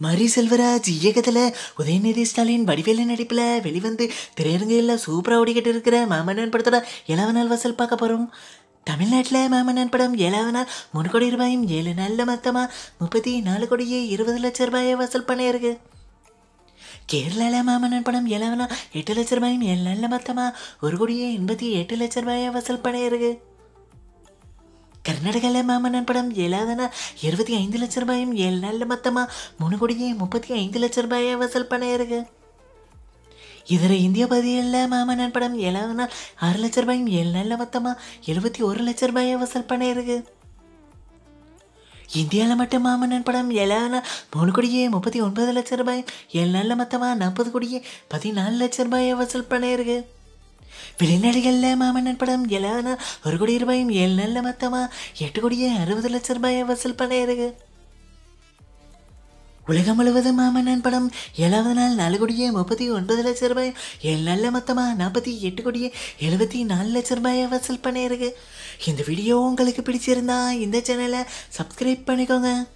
மரி செல்வராஜ் இயக்கத்தில் உதயநிதி ஸ்டாலின் வடிவேலு நடிப்பில் வெளிவந்து திரையரங்கில் சூப்பராக ஓடிக்கிட்டு இருக்கிற மாமன்னன் படத்தோட ஏழாவது நாள் வசூல் பார்க்க போகிறோம் தமிழ்நாட்டில் மாமன்னன் படம் ஏழாவது நாள் மூணு கோடி ரூபாயும் ஏழு நாளில் மொத்தமாக முப்பத்தி நாலு கோடியே இருபது லட்சம் ரூபாயை வசூல் பண்ணியிருக்கு கேரளாவில் மாமன்னன் படம் ஏழாவது நாள் எட்டு லட்ச ரூபாயும் ஏழு நாளில் மொத்தமாக ஒரு கோடியே எண்பத்தி எட்டு லட்ச ரூபாயை வசூல் பண்ணியிருக்கு கர்நாடகாவில் மாமன்னன் படம் ஏழாவது நாள் இருபத்தி ஐந்து லட்ச ரூபாயும் ஏழு நாளில் மொத்தமாக மூணு கோடியே முப்பத்தி ஐந்து லட்ச ரூபாயை வசூல் பண்ணியிருக்கு இதர இந்திய பகுதிகளில் மாமன்னன் படம் ஏழாவது நாள் ஆறு லட்ச ரூபாயும் ஏழு நாளில் மொத்தமாக எழுபத்தி ஒரு லட்ச ரூபாயை வசூல் பண்ணியிருக்கு இந்தியாவில் மட்டும் மாமன்னன் படம் ஏழாவது நாள் மூணு கோடியே முப்பத்தி ஒன்பது லட்ச ரூபாயும் ஏழு நாளில் மொத்தமாக நாற்பது கோடியே பதினாலு லட்ச ரூபாயை வசூல் பண்ணியிருக்கு வெளிநாடுகளில் மாமன்னன் படம் ஏழாவது நாள் ஒரு கோடி ரூபாயும் ஏழு நாளில் மொத்தமாக எட்டு கோடியே அறுபது லட்ச ரூபாயை வசூல் பண்ணியிருக்கு உலகம் முழுவதும் மாமன்னன் படம் ஏழாவது நாள் நாலு கோடியே முப்பத்தி ஒன்பது லட்ச ரூபாய் ஏழு நாளில் மொத்தமாக நாற்பத்தி எட்டு கோடியே எழுபத்தி நாலு லட்ச ரூபாயை வசூல் பண்ணியிருக்கு இந்த வீடியோ உங்களுக்கு பிடிச்சிருந்தா இந்த சேனலை சப்ஸ்கிரைப் பண்ணிக்கோங்க